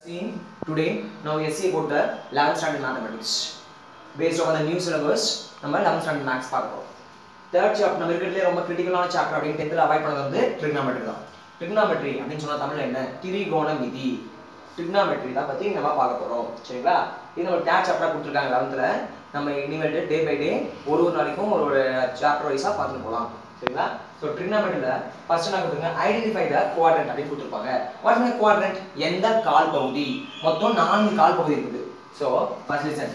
seen today now we see about the 11th standard mathematics based on the new syllabus நம்ம 11th standard maths பார்க்க போறோம் third chapter நம்ம இருக்கிறதுலே ரொம்ப கிரிட்டிக்கலான chapter அப்படின்னு டென்த்தில் அவாய்ட் பண்ணது வந்து ட்ரிக்னாமெட்ரி தான் ட்ரிக்னாமெட்ரி அப்படின்னு சொன்னா தமிழ்ல என்ன திரிகோணமிதி ட்ரிக்னாமெட்ரி தான் பத்தி நம்ம பார்க்க போறோம் சரிங்களா இது நம்ம டேட் சாப்டரா கொடுத்துருக்காங்க 11th நம்ம இனிமேல் டே பை டே ஒரு ஒரு நாளைக்கும் ஒரு ஒரு சாப்டர் வைஸா பார்த்துட்டு போகலாம் சரிங்களா ஸோ ட்ரிக்னாமெட்ரியில் ஃபர்ஸ்ட் என்ன கொடுத்துருங்க ஐடென்டிஃபை த குவாட்ரண்ட் அப்படின்னு கொடுத்துருப்பாங்க வாட் இஸ் குவாட்ரண்ட் எந்த கால் பகுதி மொத்தம் நான்கு கால் பகுதி இருக்குது ஸோ ஃபர்ஸ்ட் லிசன்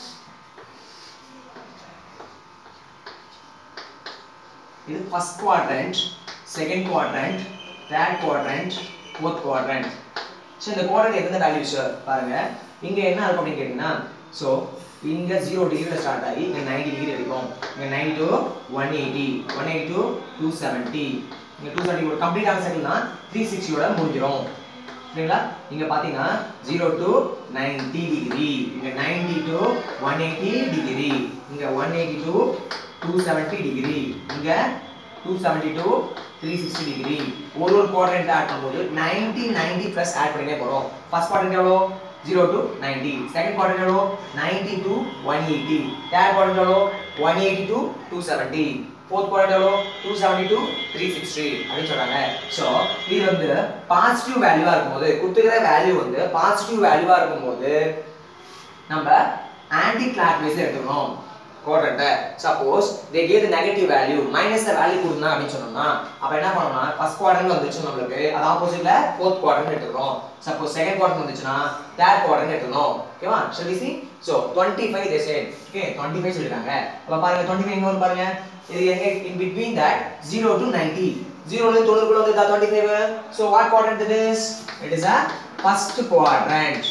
இது first quadrant second quadrant third quadrant fourth quadrant so இந்த குவாட்ரண்ட் எந்த வேல்யூஸ் பாருங்க இங்க என்ன இருக்கும் அப்படின்னு கேட்டீங்கன்னா ஸோ இங்க ஜீரோ டிகிரியில் ஸ்டார்ட் ஆகி இங்க நைன்டி டிகிரி வரைக்கும் இங்க ninety to one eighty one eighty to two seventy இங்க டூ செவன்ட்டி ஒரு கம்ப்ளீட் ஆன சைக்கிள்னா த்ரீ சிக்ஸ்டியோட முடிஞ்சிடும் சரிங்களா இங்க பாத்தீங்கன்னா ஜீரோ டு நைன்டி டிகிரி இங்க ninety to one eighty degree இங்க one eighty to two seventy degree இங்க two seventy to three sixty degree ஒரு ஒரு குவாட்ரண்ட் ஆட் பண்ணும்போது நைன்டி நைன்டி ப்ளஸ் ஆட் பண்ணிட்டே போறோம் ஃபர்ஸ்ட் குவாட்ரண்ட் எவ்வளோ zero to ninety second quadrant எவ்வளோ ninety to one eighty third quadrant எவ்வளோ one eighty to two seventy fourth quadrant எவ்வளோ two seventy to three sixty அப்படின்னு சொல்றாங்க so இது வந்து பாசிட்டிவ் வேல்யூவா இருக்கும்போது கொடுத்துக்கிற வேல்யூ வந்து பாசிட்டிவ் வேல்யூவா இருக்கும்போது நம்ம ஆன்டி கிளாக் வைஸ் எடுத்துக்கணும் குவாட்ரண்ட்டை suppose they gave the negative value minus the value கொடுங்க அப்படின்னு சொன்னோம்னா அப்ப என்ன பண்ணணும்னா ஃபர்ஸ்ட் குவாட்ரண்ட் வந்துச்சு நம்மளுக்கு அது ஆப்போசிட்ல ஃபோர்த் குவாட்ரண்ட் எடுத்துக்கிறோம் சப்போஸ் செகண்ட் குவாட்ரண்ட் வந்துச்சுன்னா தேர்ட் குவாட்ரண்ட் எடுத்துக்கணும் ஓகேவா shall we see so 25 they said okay 25 சொல்லிருக்காங்க அப்ப பாருங்க 25 எங்க வரும் பாருங்க இது எங்க இன் பிட்வீன் தட் 0 to 90 0 ல 90 குள்ள வந்து 25 so what quadrant it is it is a first quadrant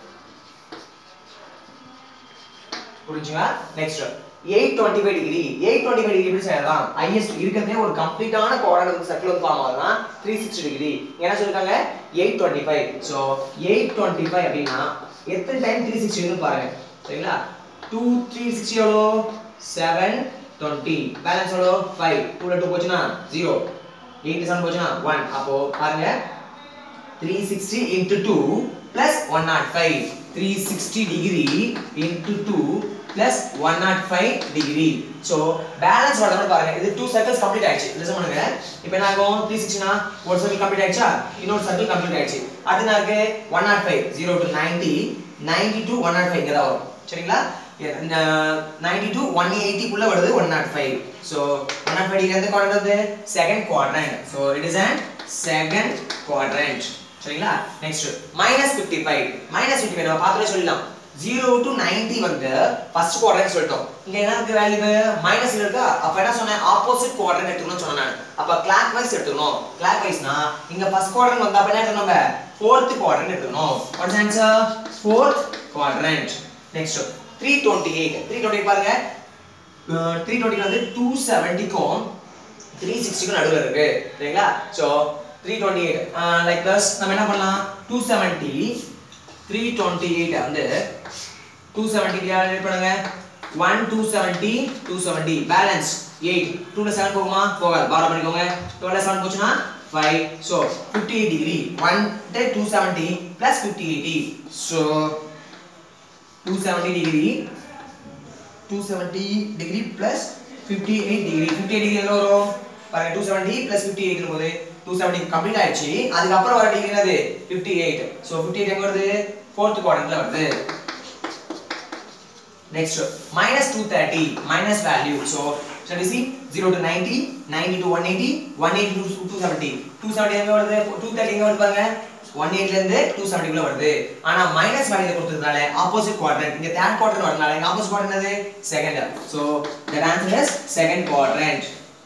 புரிஞ்சுங்க நெக்ஸ்ட் 825 டிகிரி 825 டிகிரி எப்படி செய்யலாம் ஹையஸ்ட் இருக்கிறதே ஒரு கம்ப்ளீட்டான குவாட்ரண்ட் சர்க்கிள் வந்து ஃபார்ம் ஆகுதுன்னா 360 டிகிரி என்ன சொல்லிருக்காங்க 825 சோ 825 அப்படினா எத்தனை டைம் 360 னு பாருங்க சரிங்களா 2 360 எவ்வளோ 7 20 பேலன்ஸ் எவ்வளோ 5 2 ல 2 போச்சுனா 0 8 7 போச்சுனா 1 அப்போ பாருங்க 360 into 2 plus 105 360 degree into 2 plus 105 degree so balance whatever பாருங்க இது two circles complete ஆயிடுச்சு லிசன் பண்ணுங்க இப்போ என்ன ஆகும் 360 னா ஒரு சர்க்கிள் கம்ப்ளீட் ஆயிடுச்சா இன்னொரு சர்க்கிள் கம்ப்ளீட் ஆயிடுச்சு அடுத்து என்ன இருக்கு 105 0 to 90 90 to 105 இங்க தான் வரும் சரிங்களா இந்த 90 to 180 குள்ள வருது 105 so 105 டிகிரி எந்த குவாட்ரண்ட் வருது second quadrant so it is an second quadrant சரிங்களா next minus fifty five minus fifty five நம்ம பார்த்துட்டு சொல்லலாம் ஜீரோ டு நைன்டி வந்து ஃபர்ஸ்ட் குவாட்ரண்ட் சொல்லிட்டோம் இங்க என்ன இருக்கு வேல்யூ மைனஸ் இருக்கா அப்ப என்ன சொன்னேன் ஆப்போசிட் குவாட்ரண்ட் எடுத்துக்கணும்னு சொன்னேன் நான் அப்ப கிளாக் வைஸ் எடுத்துக்கணும் கிளாக் வைஸ்னா இங்க ஃபர்ஸ்ட் குவாட்ரண்ட் வந்தா அப்ப என்ன எடுக்கணும் நம்ம ஃபோர்த் குவாட்ரண்ட் எடுத்துக்கணும் what's answer fourth quadrant next 328 328 பாருங்க 320 வந்து 270க்கும் 360க்கும் நடுவுல இருக்கு சரிங்களா சோ 328 லைக் ப்ளஸ் நம்ம என்ன பண்ணலாம் 270 328 வந்து 270 டிவைட் பண்ணுங்க 1 270 270 பேலன்ஸ் 8 2 ல 7 போகுமா போகாது பாரா பண்ணிக்கோங்க 2 ல 7 போச்சுனா 5 so 58 degree 1 270 plus 580 so 270 degree 270 degree plus 58 degree 58 degree எவ்வளவு வரும் பாருங்க 270 plus 58 இருக்கும்போது 270 கம்ப்ளீட் ஆயிடுச்சு அதுக்கப்புறம் வர டிகிரி என்னது 58 சோ 58 எங்க வருது ஃபோர்த் குவாட்ரண்ட்ல வருது next minus 230 minus value so shall we see 0 to 90 90 to 180 180 to 270 270 எங்க வருது 230 எங்க வருது பாருங்க 180 ல இருந்து 270 குள்ள வருது ஆனா மைனஸ் வேல்யூ கொடுத்ததுனால ஆப்போசிட் குவாட்ரண்ட் இங்க தேர்ட் குவாட்ரண்ட் வரதுனால இங்க ஆப்போசிட் குவாட்ரண்ட் என்னது second so the answer is second quadrant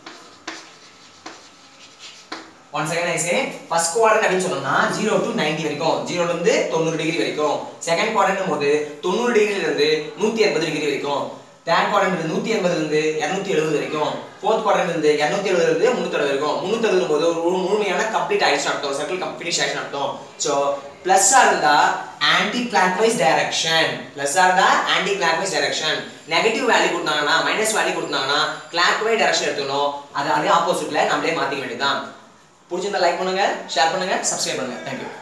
one second I say first quadrant அப்படின்னு சொன்னோம்னா 0 டு 90 வரைக்கும் 0 ல இருந்து 90 டிகிரி வரைக்கும் செகண்ட் குவாட்ரண்ட் போது 90 டிகிரில இருந்து 180 டிகிரி வரைக்கும் தேர்ட் குவாட்ரண்ட் இருந்து 180 இருந்து 270 வரைக்கும் ஃபோர்த் குவாட்ரண்ட் இருந்து 270 இருந்து 360 வரைக்கும் 360 போது ஒரு முழுமையான கம்ப்ளீட் ஆயிடுச்சு அர்த்தம் சர்க்கிள் ஃபினிஷ் ஆயிடுச்சு அர்த்தம் சோ பிளஸ்ஸா இருந்தா ஆன்டி கிளாக்வைஸ் டைரக்ஷன் பிளஸ்ஸா இருந்தா anticlockwise direction negative value கொடுத்தாங்கன்னா மைனஸ் வேல்யூ கொடுத்தாங்கன்னா கிளாக்வைஸ் டைரக்ஷன் எடுத்துக்கணும் அது அதே ஆப்போசிட்ல நம்மளே மாத்திக்க வேண்டியதுதான் பிடிச்சிருந்தா லைக் பண்ணுங்க ஷேர் பண்ணுங்க சப்ஸ்கிரைப் பண்ணுங்க தேங்க்யூ